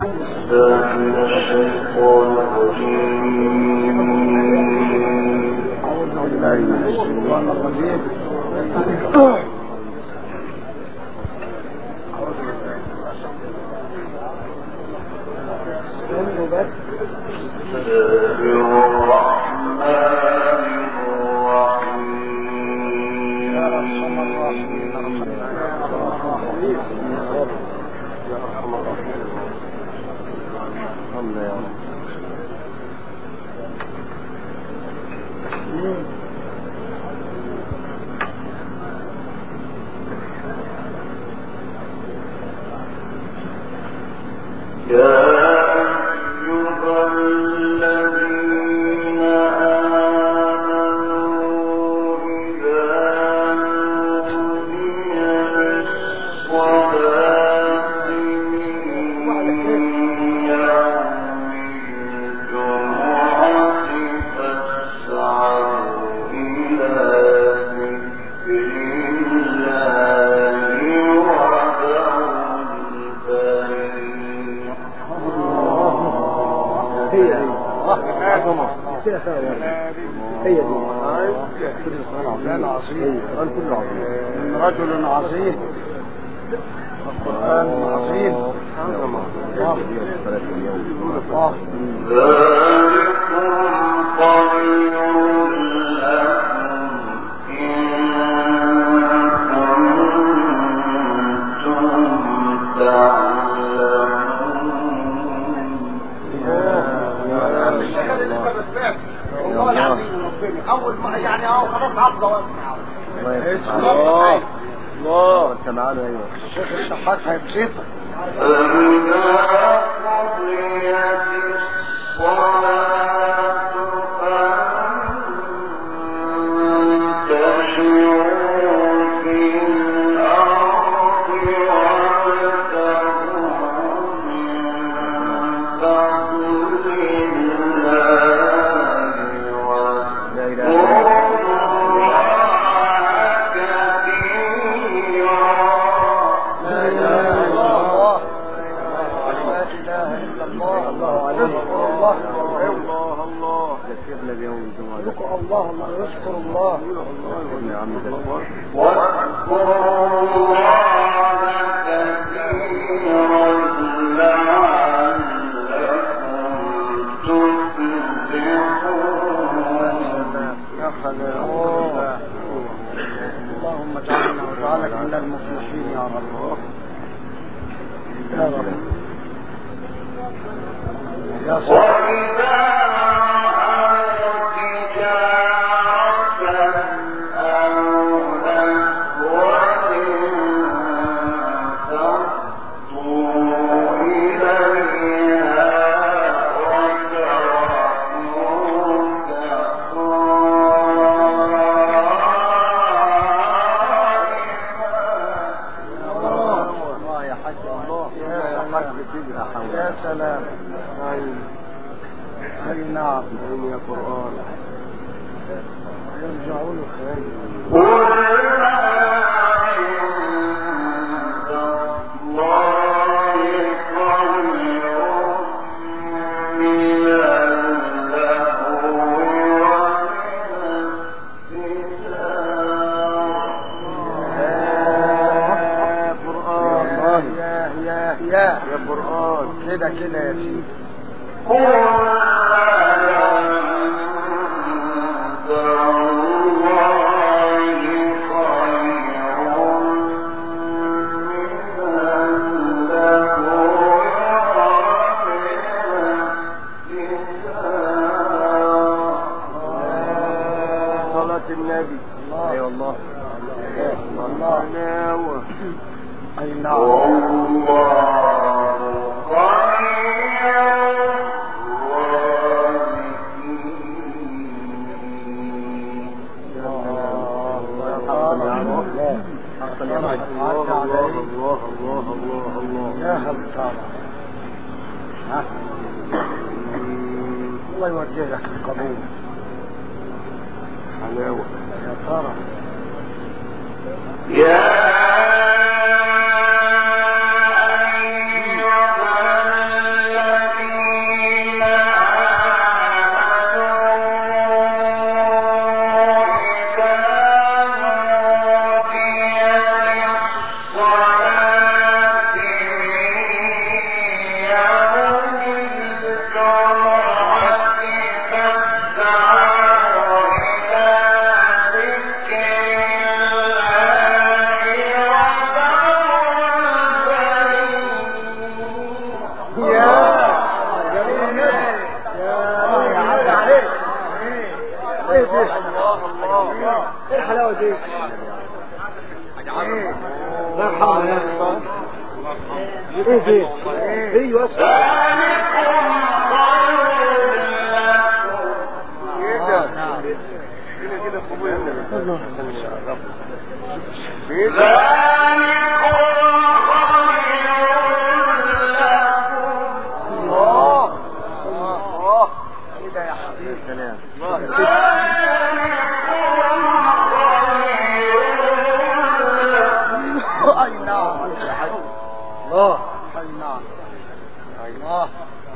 يا أيها يا جميل النبي يا يا عبد عليك ايه دي ايه الحلاوه دي ايه لا حرام يا ايه دي ايوه الله الله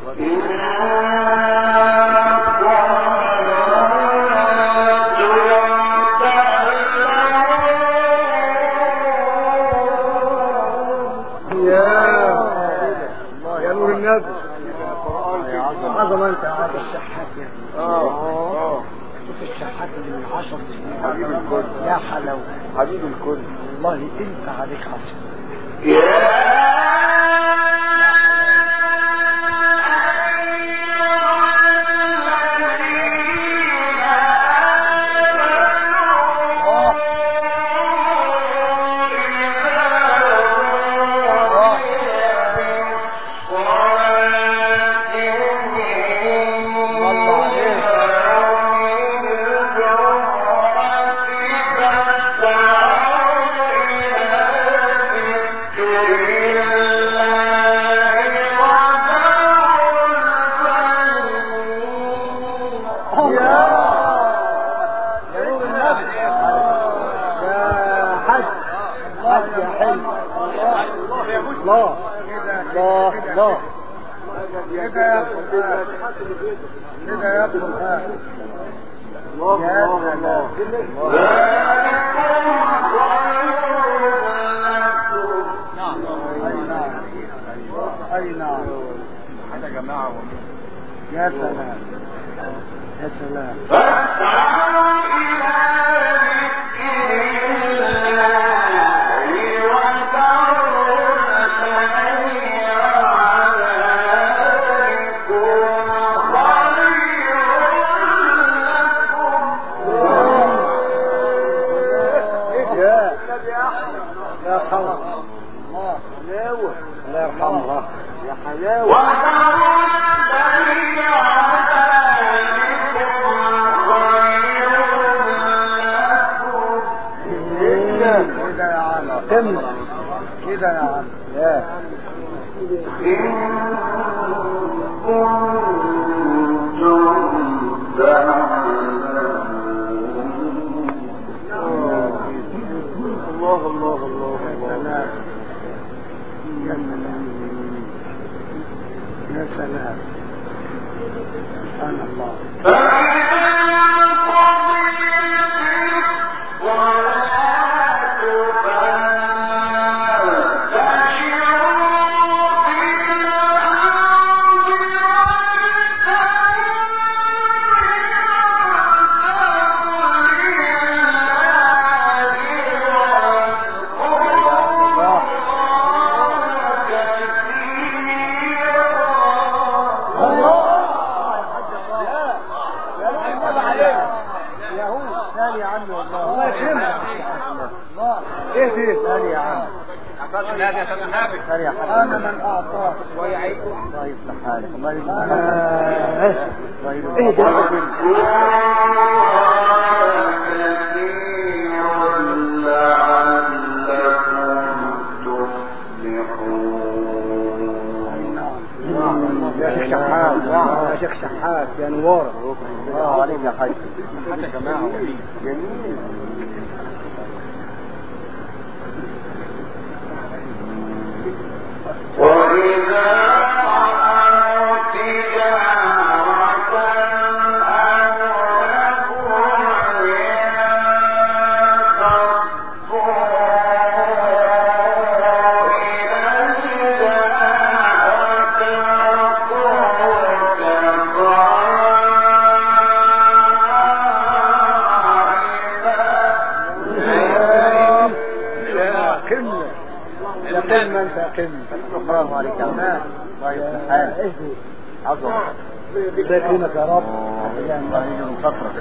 يا يا نور النبي عظم انت يا عظم الشحات يا اه شوف الشحات اللي من عشر سنين حبيب الكل يا حلاوه حبيب الكل والله انت عليك عشر الله عليك يا يا نور النبي يا حج حج يا حلو الله الله الله كده يا قرآن كده يا قرآن يا سلام أي نعم أي نعم يا جماعة يا سلام يا سلام يا يا حول الله حلاوة الله يرحمه يا حلاوة كده يا عم كمل كده يا عم يا الله الله الله يا الله سلام يا سلام يا سلام سبحان الله يا هو ثاني يا عم والله الله يكرمك الله ايه دي ثاني يا عم ثاني يا حبيبي انا من اعطاك شويه عيب الله يفتح حالك الله يفتح حالك ايه ده يا شيخ شحات يا شيخ شحات يا نوار الله عليك يا حاج يا جماعة جميل يا قمة يا قمة انت يا قمة برافو عليك يا عم الله حالك عظمة الله يكرمك يا رب الله يجي من فترة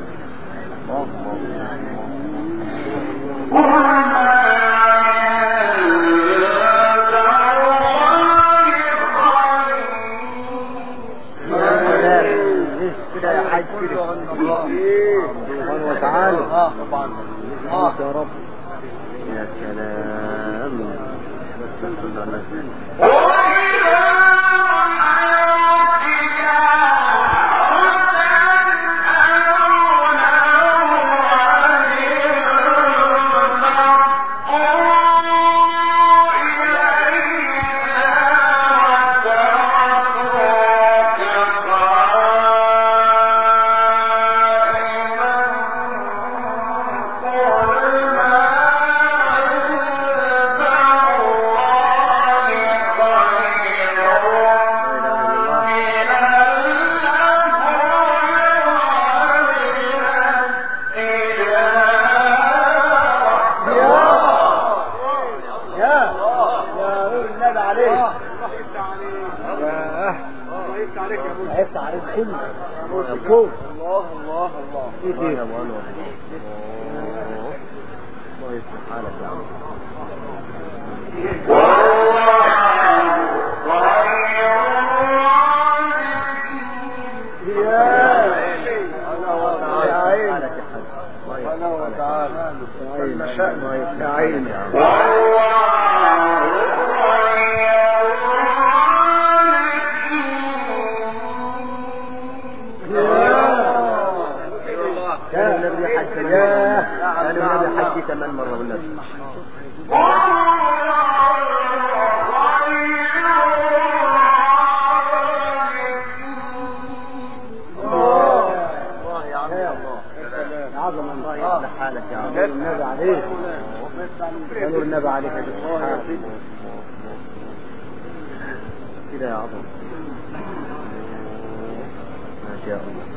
كده يا حاج كده سبحانه وتعالى اه طبعا اه يا رب يا سلام بس يا يا نور النبي عليك يا عرفت عليك كله الكون الله الله الله ايه الله يا دي ابو انور الله يصلح حالك يا عم يا عين حالك يا حاج الله يصلح سبحانه حالك. وتعالى عين. جل شأنه يا عين يا عم كان النبي حج ثمان مرات كان النبي حج ثمان مرات والناس الله يا عم يا الله عظم الله يصلح حالك يا عم نور النبي عليك يا نور النبي عليك يا دكتور كده يا عظم ما شاء الله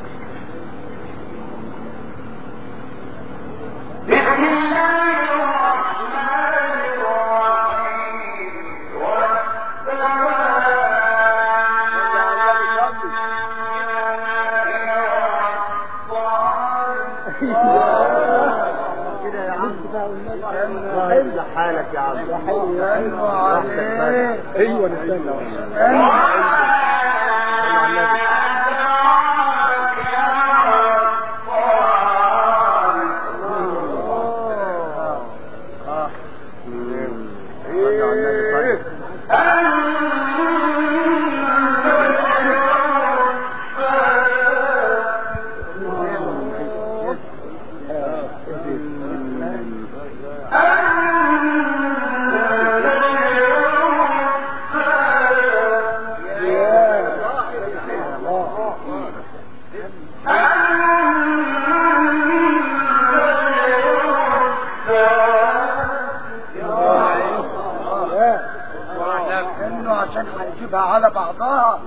كده يا عم الله يصلح حالك يا عم راحتك بالك. ايوه نستنى صلوا على النبي صلوا. انه عشان هنجيبها على بعضها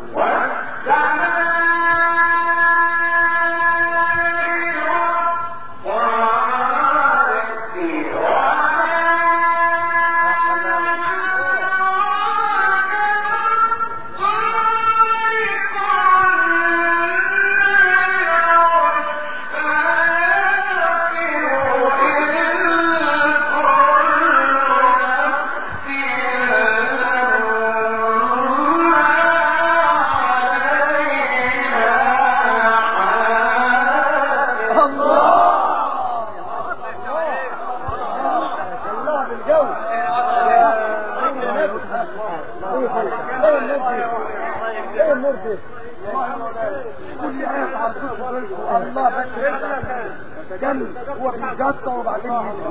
الله بالجو ايه المرضي كل آية تعرفوش الله بس كان هو بيتقطع وبعدين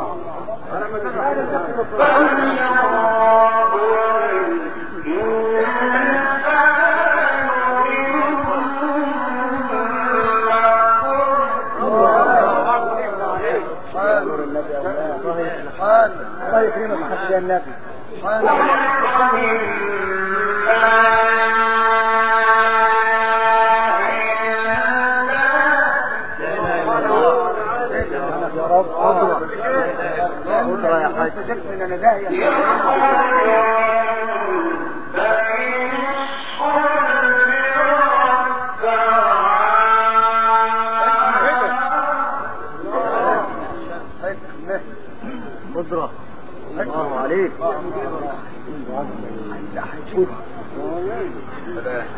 نور النبي الله يسلمك الله يكرمك حتى النبي يا رب قدوة قدوة يا حاج من انا داهية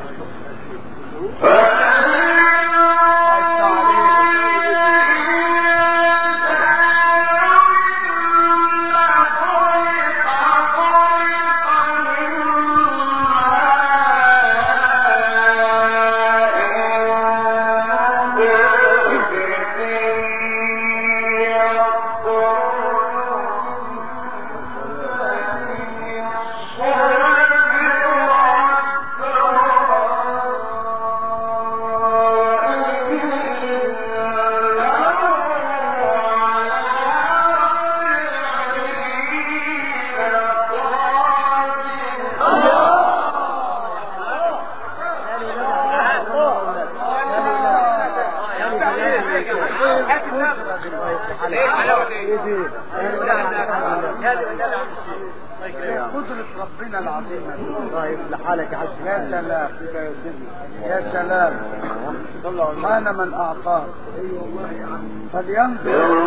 قدرة ربنا العظيمة الله يصلح حالك يا حاج يا سلام يا سلام سبحان من أعطاه فلينظر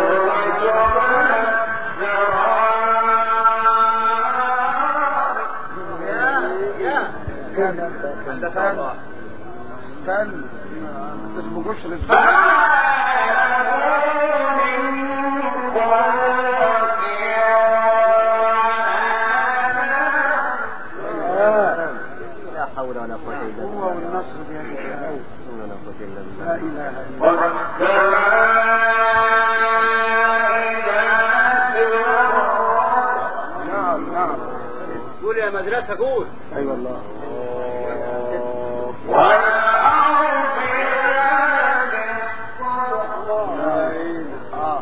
كان كان كان اسمه جشر لا حول ولا قوة إلا هو بالله والنصر بيد الله ولا قوة إلا لا بالله إله إلا الله نعم نعم قول يا مدرسة قول أي والله آه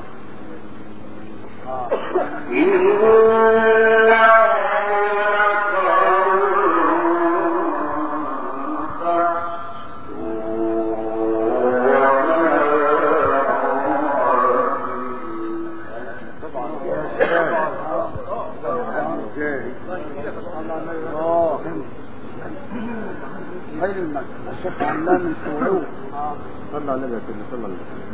علمك الشيخ علام الكويت صلى على النبي صلى الله عليه وسلم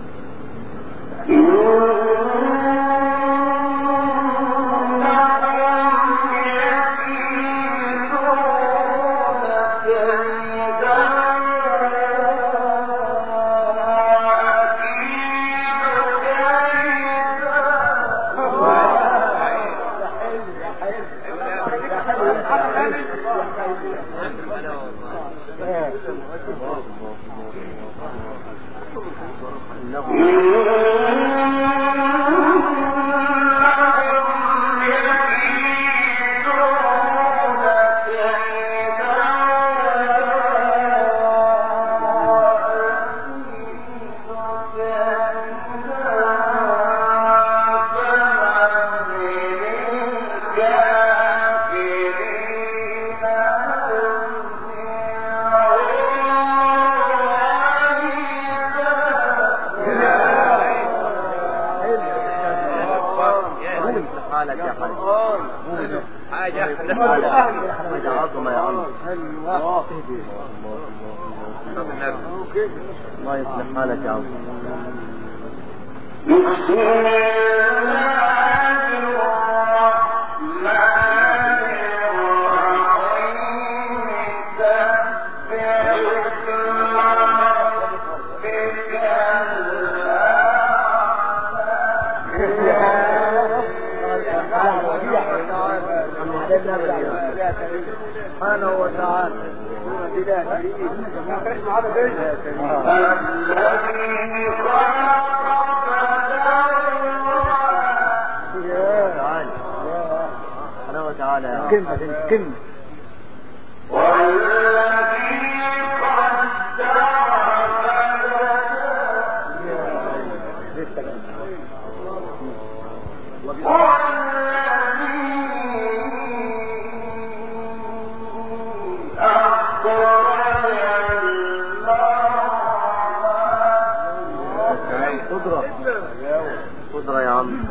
حالك يا حاج حاجة حاجة عظمة يا عم حلوة الله يصلح حالك يا عم سبحانه وتعالى تعال انا وتعالى يا عم كلمة كلمة قدرة قدرة يا عم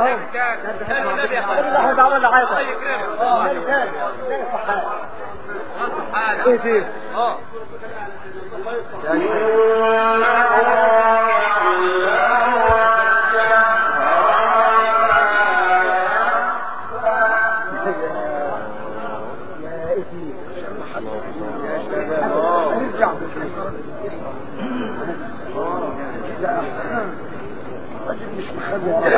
النبي يا الله تعالى ولا عايز الله يكرمك ايه دي اه يا اسمي ارجع راجل مش مخلي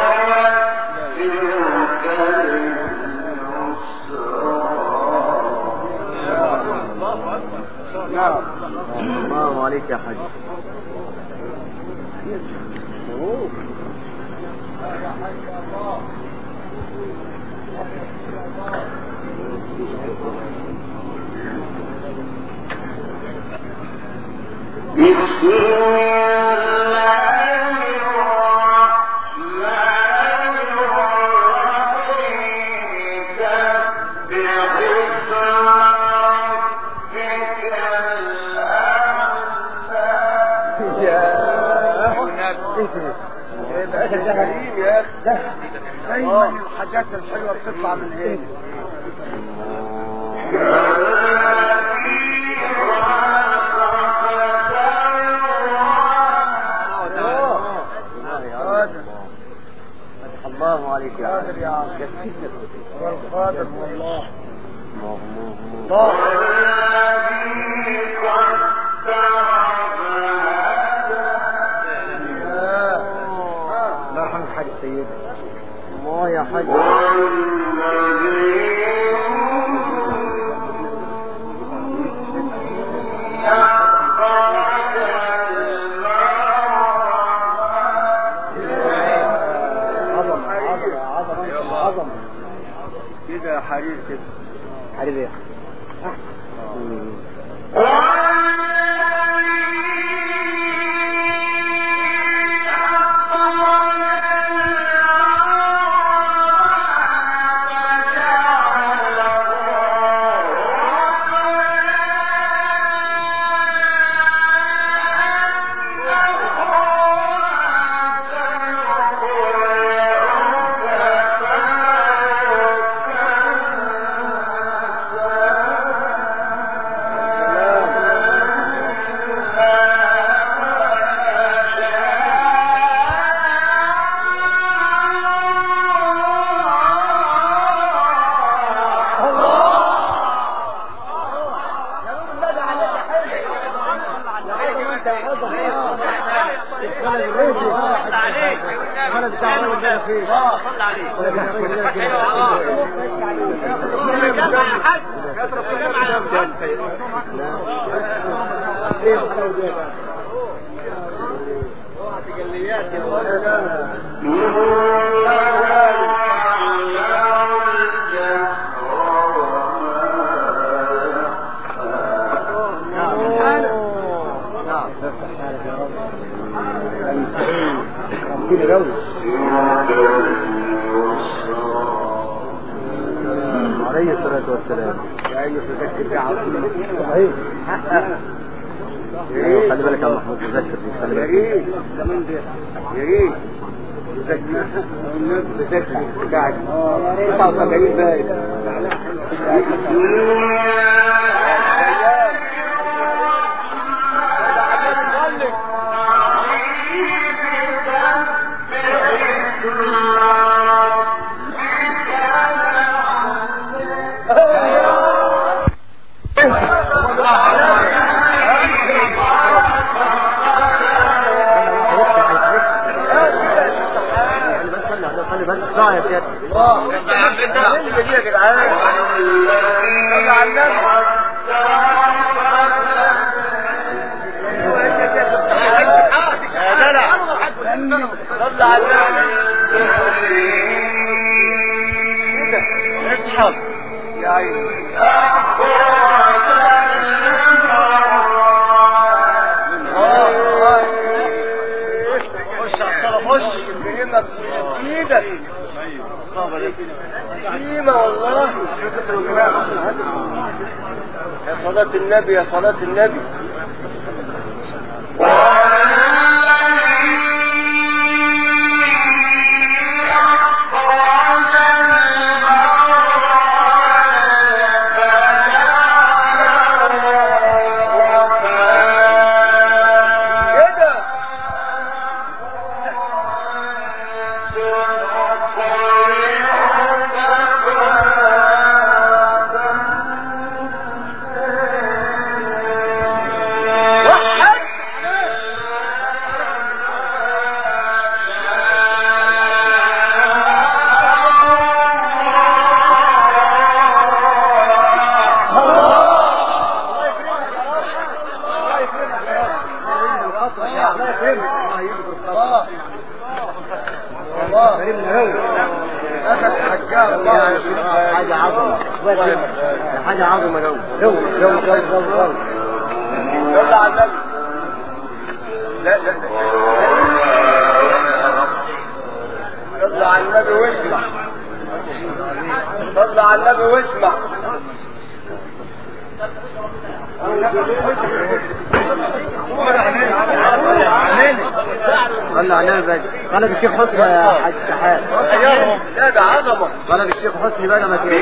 نعم الله عليك يا حاج دايما الحاجات الحلوه بتطلع من هنا فتح الله عليك يا حاج قادر يا عم والقادر والله الله الله الله الله يرحم الحاج السيد الله يا حاج عظم عظم عظم عظم كده حرير كده حبيبي ايه ربنا قوي عليه الصلاة والسلام يا ايها تذكر دعوة صحيح ايوه خلي بالك يا محمود مذكر دي خلي يا بالك ريت كمان ده يا ريت تذكر الناس تذكر قاعد 79 باين خلي بالك خلي خلي بالك اسمع يا سيادة يا جدعان صلى على النبي يا جدع صلى على النبي اسحب يا عيني خش على الصلاة خش كريمة بإيدك كريمة والله يا صلاة النبي يا صلاة النبي وَالَّذِي حاجة عظمة حاجة عظمة جو جو جو جو جو جو صلى على النبي لا لا صلى على النبي واسمع صلى على النبي واسمع صلى على النبي قال الشيخ حسني يا حاج شحات لا ده عظمه قال الشيخ حسني بقى ما تيجي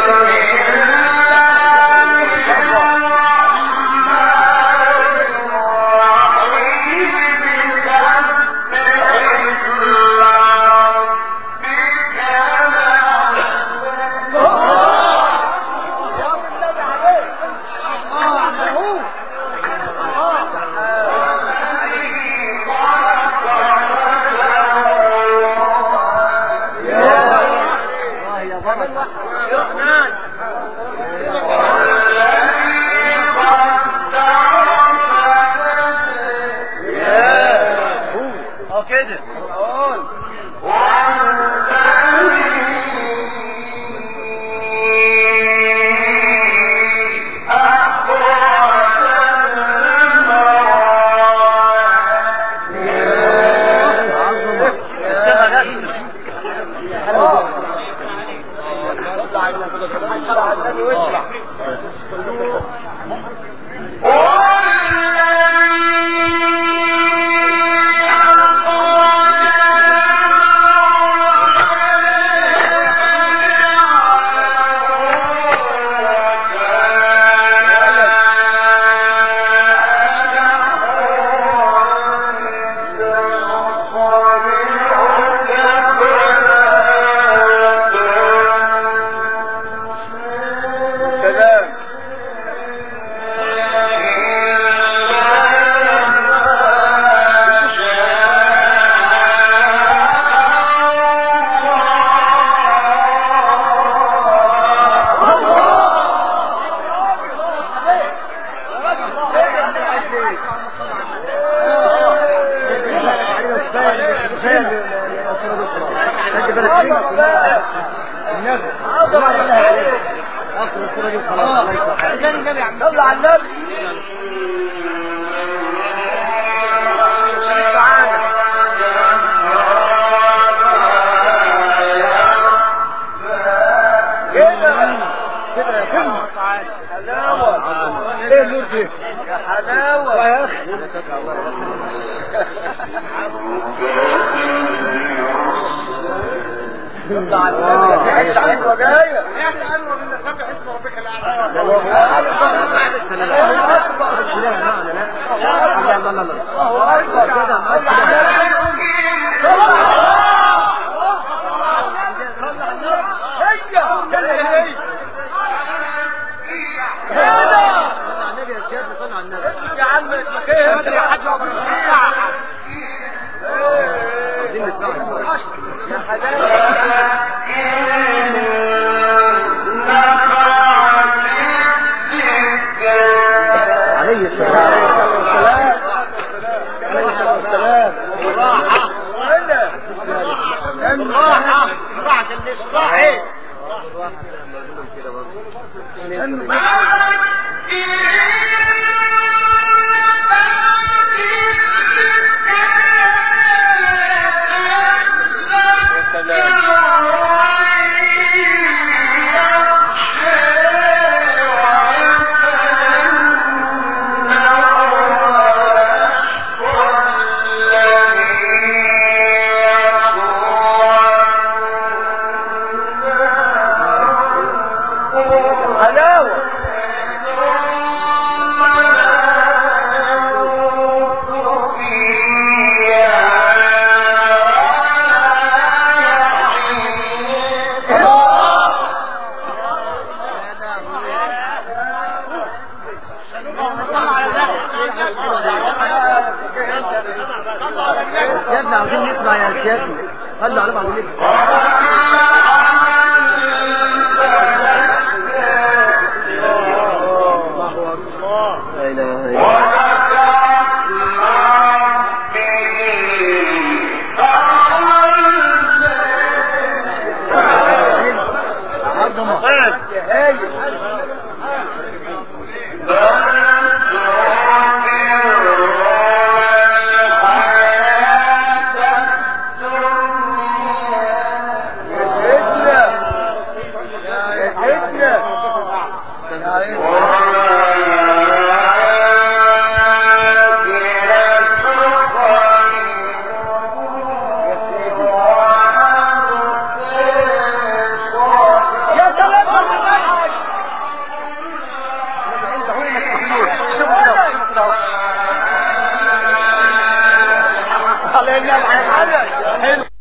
اه كده سلام اخر الصورة دي وخلاص الله يفتح صلى على النبي كده كده يا كم حلاوة ايه النور دي يا حلاوة يا اخي صلى على النبي يا حتة حلوة جاية الله أكبر يا عم اسمك ايه انت يا حاج يا عليه السلام الراحة راحة للصاحب حلاوة عاوزين نسمع يا سيادي خلوا عليهم عاوزين نسمع لا اله الا الله عبد محمد يا سلام علينا الحين